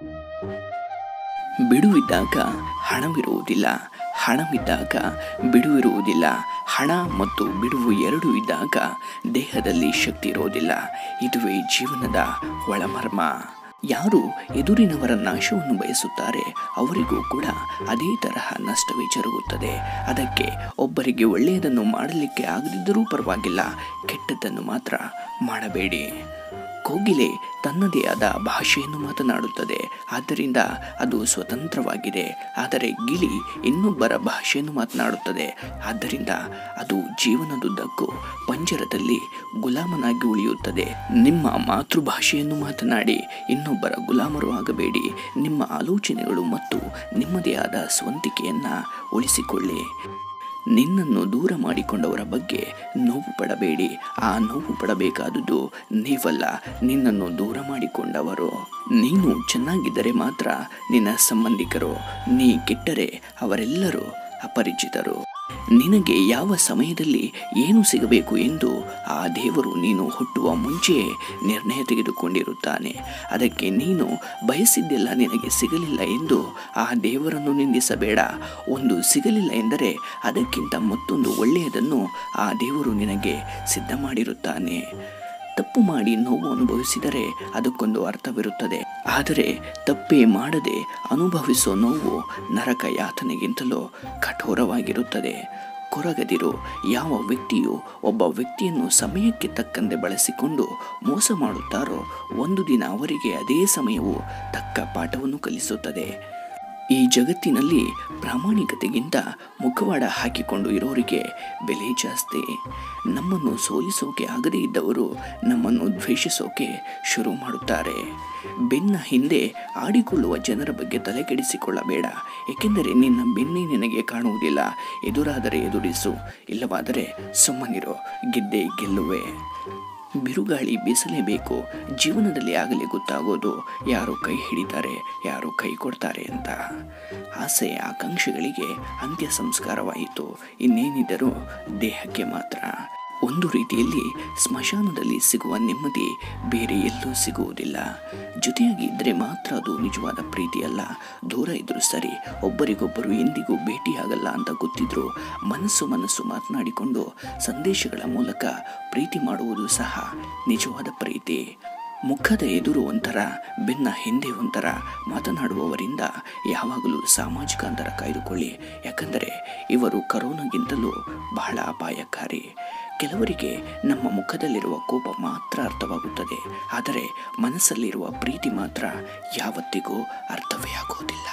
ಬಿಡುವಿದ್ದಾಗ ಹಣವಿರುವುದಿಲ್ಲ ಹಣವಿದ್ದಾಗ ಬಿಡುವಿರುವುದಿಲ್ಲ ಹಣ ಮತ್ತು ಬಿಡುವು ಎರಡೂ ಇದ್ದಾಗ ದೇಹದಲ್ಲಿ ಶಕ್ತಿ ಇರುವುದಿಲ್ಲ ಇದುವೇ ಜೀವನದ ಒಳಮರ್ಮ ಯಾರು ಎದುರಿನವರ ನಾಶವನ್ನು ಬಯಸುತ್ತಾರೆ ಅವರಿಗೂ ಕೂಡ ಅದೇ ತರಹ ನಷ್ಟವೇ ಜರುಗುತ್ತದೆ ಅದಕ್ಕೆ ಒಬ್ಬರಿಗೆ ಒಳ್ಳೆಯದನ್ನು ಮಾಡಲಿಕ್ಕೆ ಆಗದಿದ್ದರೂ ಪರವಾಗಿಲ್ಲ ಕೆಟ್ಟದ್ದನ್ನು ಮಾತ್ರ ಮಾಡಬೇಡಿ ಕೋಗಿಲೆ ತನ್ನದೇ ಆದ ಭಾಷೆಯನ್ನು ಮಾತನಾಡುತ್ತದೆ ಆದ್ದರಿಂದ ಅದು ಸ್ವತಂತ್ರವಾಗಿದೆ ಆದರೆ ಗಿಳಿ ಇನ್ನೊಬ್ಬರ ಭಾಷೆಯನ್ನು ಮಾತನಾಡುತ್ತದೆ ಆದ್ದರಿಂದ ಅದು ಜೀವನದುದ್ದಕ್ಕೂ ಪಂಜರದಲ್ಲಿ ಗುಲಾಮನಾಗಿ ಉಳಿಯುತ್ತದೆ ನಿಮ್ಮ ಮಾತೃಭಾಷೆಯನ್ನು ಮಾತನಾಡಿ ಇನ್ನೊಬ್ಬರ ಗುಲಾಮರು ಆಗಬೇಡಿ ನಿಮ್ಮ ಆಲೋಚನೆಗಳು ಮತ್ತು ನಿಮ್ಮದೇ ಆದ ಸ್ವಂತಿಕೆಯನ್ನು ಉಳಿಸಿಕೊಳ್ಳಿ ನಿನ್ನನ್ನು ದೂರ ಮಾಡಿಕೊಂಡವರ ಬಗ್ಗೆ ನೋವು ಪಡಬೇಡಿ ಆ ನೋವು ಪಡಬೇಕಾದುದು ನೀವಲ್ಲ ನಿನ್ನನ್ನು ದೂರ ಮಾಡಿಕೊಂಡವರು ನೀನು ಚೆನ್ನಾಗಿದ್ದರೆ ಮಾತ್ರ ನಿನ್ನ ಸಂಬಂಧಿಕರು ನೀ ಕೆಟ್ಟರೆ ಅವರೆಲ್ಲರೂ ಅಪರಿಚಿತರು ನಿನಗೆ ಯಾವ ಸಮಯದಲ್ಲಿ ಏನು ಸಿಗಬೇಕು ಎಂದು ಆ ದೇವರು ನೀನು ಹುಟ್ಟುವ ಮುಂಚೆಯೇ ನಿರ್ಣಯ ತೆಗೆದುಕೊಂಡಿರುತ್ತಾನೆ ಅದಕ್ಕೆ ನೀನು ಬಯಸಿದ್ದೆಲ್ಲ ನಿನಗೆ ಸಿಗಲಿಲ್ಲ ಎಂದು ಆ ದೇವರನ್ನು ನಿಂದಿಸಬೇಡ ಒಂದು ಸಿಗಲಿಲ್ಲ ಎಂದರೆ ಅದಕ್ಕಿಂತ ಮತ್ತೊಂದು ಒಳ್ಳೆಯದನ್ನು ಆ ದೇವರು ನಿನಗೆ ಸಿದ್ಧ ಮಾಡಿರುತ್ತಾನೆ ತಪ್ಪು ಮಾಡಿ ನೋವು ಅನುಭವಿಸಿದರೆ ಅದಕ್ಕೊಂದು ಅರ್ಥವಿರುತ್ತದೆ ಆದರೆ ತಪ್ಪೇ ಮಾಡದೆ ಅನುಭವಿಸೋ ನೋವು ನರಕ ಯಾತನೆಗಿಂತಲೂ ಕಠೋರವಾಗಿರುತ್ತದೆ ಕೊರಗದಿರು ಯಾವ ವ್ಯಕ್ತಿಯು ಒಬ್ಬ ವ್ಯಕ್ತಿಯನ್ನು ಸಮಯಕ್ಕೆ ತಕ್ಕಂತೆ ಬಳಸಿಕೊಂಡು ಮೋಸ ಮಾಡುತ್ತಾರೋ ಒಂದು ದಿನ ಅವರಿಗೆ ಅದೇ ಸಮಯವು ತಕ್ಕ ಪಾಠವನ್ನು ಕಲಿಸುತ್ತದೆ ಈ ಜಗತ್ತಿನಲ್ಲಿ ಪ್ರಾಮಾಣಿಕತೆಗಿಂತ ಮುಖವಾಡ ಹಾಕಿಕೊಂಡು ಇರೋರಿಗೆ ಬೆಲೆ ಜಾಸ್ತಿ ನಮ್ಮನ್ನು ಸೋಲಿಸೋಕೆ ಆಗದೇ ಇದ್ದವರು ನಮ್ಮನ್ನು ದ್ವೇಷಿಸೋಕೆ ಶುರು ಮಾಡುತ್ತಾರೆ ಬೆನ್ನ ಹಿಂದೆ ಆಡಿಕೊಳ್ಳುವ ಜನರ ಬಗ್ಗೆ ತಲೆಕೆಡಿಸಿಕೊಳ್ಳಬೇಡ ಏಕೆಂದರೆ ನಿನ್ನ ಬೆನ್ನೇ ನಿನಗೆ ಕಾಣುವುದಿಲ್ಲ ಎದುರಾದರೆ ಎದುರಿಸು ಇಲ್ಲವಾದರೆ ಸುಮ್ಮನಿರೋ ಗೆದ್ದೆ ಗೆಲ್ಲುವೆ ಬಿರುಗಾಳಿ ಬೀಸಲೇಬೇಕು ಜೀವನದಲ್ಲಿ ಆಗಲೇ ಗೊತ್ತಾಗೋದು ಯಾರು ಕೈ ಹಿಡಿತಾರೆ ಯಾರು ಕೈ ಕೊಡ್ತಾರೆ ಅಂತ ಆಸೆ ಆಕಾಂಕ್ಷೆಗಳಿಗೆ ಅಂತ್ಯ ಸಂಸ್ಕಾರವಾಯಿತು ಇನ್ನೇನಿದ್ದರೂ ದೇಹಕ್ಕೆ ಮಾತ್ರ ಒಂದು ರೀತಿಯಲ್ಲಿ ಸ್ಮಶಾನದಲ್ಲಿ ಸಿಗುವ ನೆಮ್ಮದಿ ಬೇರೆ ಎಲ್ಲೂ ಸಿಗುವುದಿಲ್ಲ ಜೊತೆಯಾಗಿ ಇದ್ದರೆ ಮಾತ್ರ ಅದು ನಿಜವಾದ ಪ್ರೀತಿ ಅಲ್ಲ ದೂರ ಇದ್ರೂ ಸರಿ ಒಬ್ಬರಿಗೊಬ್ಬರು ಎಂದಿಗೂ ಭೇಟಿಯಾಗಲ್ಲ ಅಂತ ಗೊತ್ತಿದ್ರು ಮನಸ್ಸು ಮನಸ್ಸು ಮಾತನಾಡಿಕೊಂಡು ಸಂದೇಶಗಳ ಮೂಲಕ ಪ್ರೀತಿ ಮಾಡುವುದು ಸಹ ನಿಜವಾದ ಪ್ರೀತಿ ಮುಖದ ಎದುರು ಒಂಥರ ಬೆನ್ನ ಹಿಂದೆ ಒಂಥರ ಮಾತನಾಡುವವರಿಂದ ಯಾವಾಗಲೂ ಸಾಮಾಜಿಕ ಅಂತರ ಕಾಯ್ದುಕೊಳ್ಳಿ ಯಾಕಂದರೆ ಇವರು ಕರೋನಾಗಿಂತಲೂ ಬಹಳ ಅಪಾಯಕಾರಿ ಕೆಲವರಿಗೆ ನಮ್ಮ ಮುಖದಲ್ಲಿರುವ ಕೋಪ ಮಾತ್ರ ಅರ್ಥವಾಗುತ್ತದೆ ಆದರೆ ಮನಸ್ಸಲ್ಲಿರುವ ಪ್ರೀತಿ ಮಾತ್ರ ಯಾವತ್ತಿಗೂ ಅರ್ಥವೇ ಆಗುವುದಿಲ್ಲ